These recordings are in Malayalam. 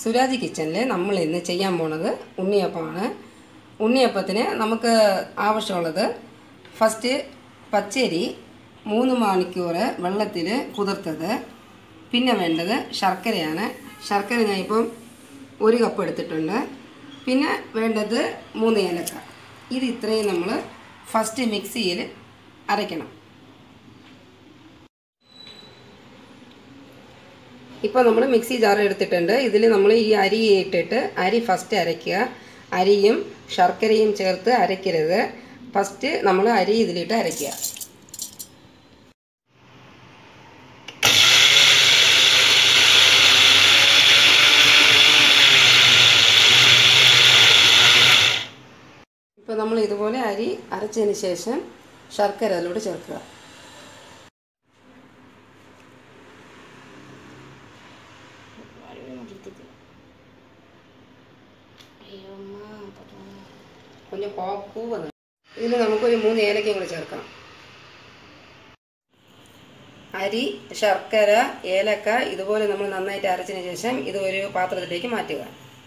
സുരാജ് കിച്ചണിൽ നമ്മൾ ഇന്ന് ചെയ്യാൻ പോണത് ഉണ്ണിയപ്പമാണ് ഉണ്ണിയപ്പത്തിന് നമുക്ക് ആവശ്യമുള്ളത് ഫസ്റ്റ് പച്ചരി മൂന്ന് മണിക്കൂർ വെള്ളത്തിൽ കുതിർത്തത് പിന്നെ വേണ്ടത് ശർക്കരയാണ് ശർക്കര ഞാനിപ്പം ഒരു കപ്പ് എടുത്തിട്ടുണ്ട് പിന്നെ വേണ്ടത് മൂന്ന് ഏലക്ക ഇത് ഇത്രയും നമ്മൾ ഫസ്റ്റ് മിക്സിയിൽ അരയ്ക്കണം ഇപ്പോൾ നമ്മൾ മിക്സി ജാർ എടുത്തിട്ടുണ്ട് ഇതിൽ നമ്മൾ ഈ അരി ഇട്ടിട്ട് അരി ഫസ്റ്റ് അരയ്ക്കുക അരിയും ശർക്കരയും ചേർത്ത് അരയ്ക്കരുത് ഫസ്റ്റ് നമ്മൾ അരി ഇതിലിട്ട് അരയ്ക്കുക ഇപ്പോൾ നമ്മൾ ഇതുപോലെ അരി അരച്ചതിന് ശേഷം ശർക്കര അതിലൂടെ ചേർക്കുക கொஞ்சம் பூ வந்து ഇതിൽ നമുക്കൊരു മൂന്ന് ഏലക്കയും കൂടി ചേർക്കാം അരി ശർക്കര ഏലക്ക ഇതുപോലെ നമ്മൾ നന്നായിട്ട് അരച്ചതിന് ശേഷം ഇത് ഒരു പാത്രത്തിലേക്ക് മാറ്റുക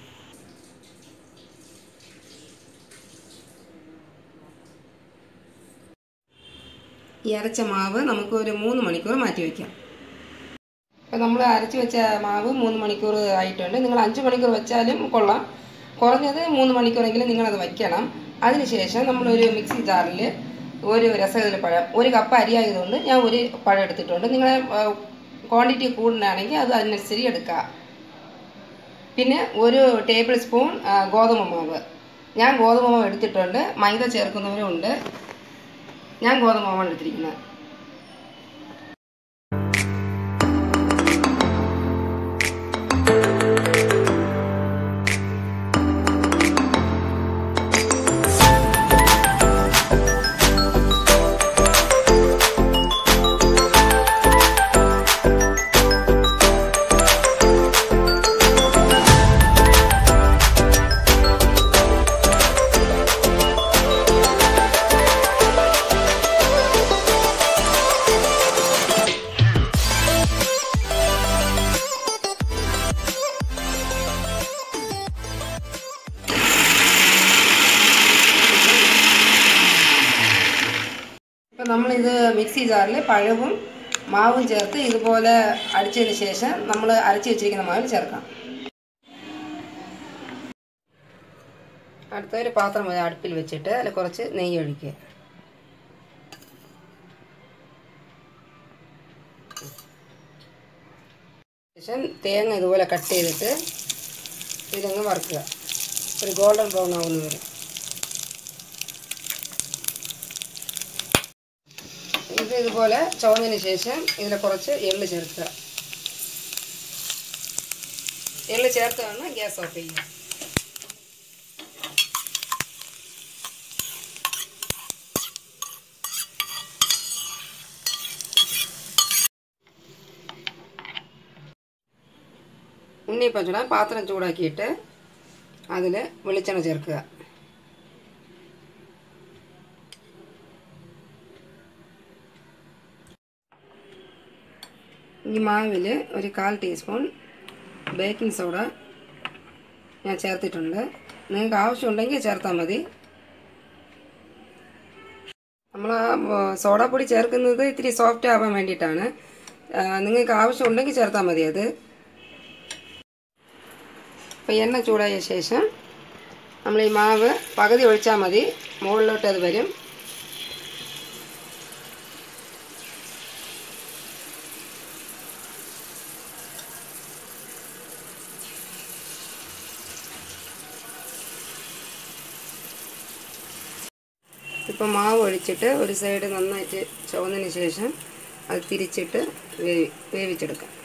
ഈ അരച്ച മാവ് നമുക്ക് ഒരു മൂന്ന് മണിക്കൂർ മാറ്റി വയ്ക്കാം അപ്പോൾ നമ്മൾ അരച്ച് വെച്ച മാവ് മൂന്ന് മണിക്കൂർ ആയിട്ടുണ്ട് നിങ്ങൾ അഞ്ച് മണിക്കൂർ വെച്ചാലും കൊള്ളാം കുറഞ്ഞത് മൂന്ന് മണിക്കൂറെങ്കിലും നിങ്ങളത് വയ്ക്കണം അതിനുശേഷം നമ്മളൊരു മിക്സി ജാറിൽ ഒരു രസകദളി പഴം ഒരു കപ്പ് അരി ആയതുകൊണ്ട് ഞാൻ ഒരു പഴം എടുത്തിട്ടുണ്ട് നിങ്ങളെ ക്വാണ്ടിറ്റി കൂടുതലാണെങ്കിൽ അത് അതിനനുസരിച്ച് എടുക്കുക പിന്നെ ഒരു ടേബിൾ സ്പൂൺ ഗോതമ്പ് മാവ് ഞാൻ ഗോതമ്പ് മാവ് എടുത്തിട്ടുണ്ട് മൈദ ചേർക്കുന്നവരും ഉണ്ട് ഞാൻ ഗോതമ്പ് മാവാണ് എടുത്തിരിക്കുന്നത് ഇപ്പം നമ്മളിത് മിക്സി ജാറിൽ പഴവും മാവും ചേർത്ത് ഇതുപോലെ അടിച്ചതിന് ശേഷം നമ്മൾ അരച്ച് വെച്ചിരിക്കുന്ന മാവിൽ ചേർക്കാം അടുത്ത ഒരു പാത്രം അടുപ്പിൽ വെച്ചിട്ട് അതിൽ കുറച്ച് നെയ്യ് ഒഴിക്കുക ശേഷം തേങ്ങ ഇതുപോലെ കട്ട് ചെയ്തിട്ട് ഇതങ്ങ് വറുക്കുക ഒരു ഗോൾഡൻ ബ്രൗൺ ആവുന്ന വരെ ഇത് ഇതുപോലെ ചുവന്നതിന് ശേഷം ഇതിൽ കുറച്ച് എള്ള് ചേർക്കുക എള്ള് ചേർത്താണ് ഗ്യാസ് ഓഫ് ചെയ്യുക ഉണ്ണിയപ്പം ചൂടാൻ പാത്രം ചൂടാക്കിയിട്ട് അതിൽ വെളിച്ചെണ്ണ ചേർക്കുക ഈ മാവിൽ ഒരു കാൽ ടീസ്പൂൺ ബേക്കിംഗ് സോഡ ഞാൻ ചേർത്തിട്ടുണ്ട് നിങ്ങൾക്ക് ആവശ്യമുണ്ടെങ്കിൽ ചേർത്താൽ മതി നമ്മൾ ആ സോഡാപ്പൊടി ചേർക്കുന്നത് ഇത്തിരി സോഫ്റ്റ് ആവാൻ വേണ്ടിയിട്ടാണ് നിങ്ങൾക്ക് ആവശ്യമുണ്ടെങ്കിൽ ചേർത്താൽ മതി അത് അപ്പോൾ എണ്ണ ചൂടായ ശേഷം നമ്മൾ ഈ മാവ് പകുതി ഒഴിച്ചാൽ മതി മുകളിലോട്ട് അത് വരും ഇപ്പോൾ മാവ് ഒഴിച്ചിട്ട് ഒരു സൈഡ് നന്നായിട്ട് ചുവന്നതിന് ശേഷം അത് തിരിച്ചിട്ട് വേവി വേവിച്ചെടുക്കാം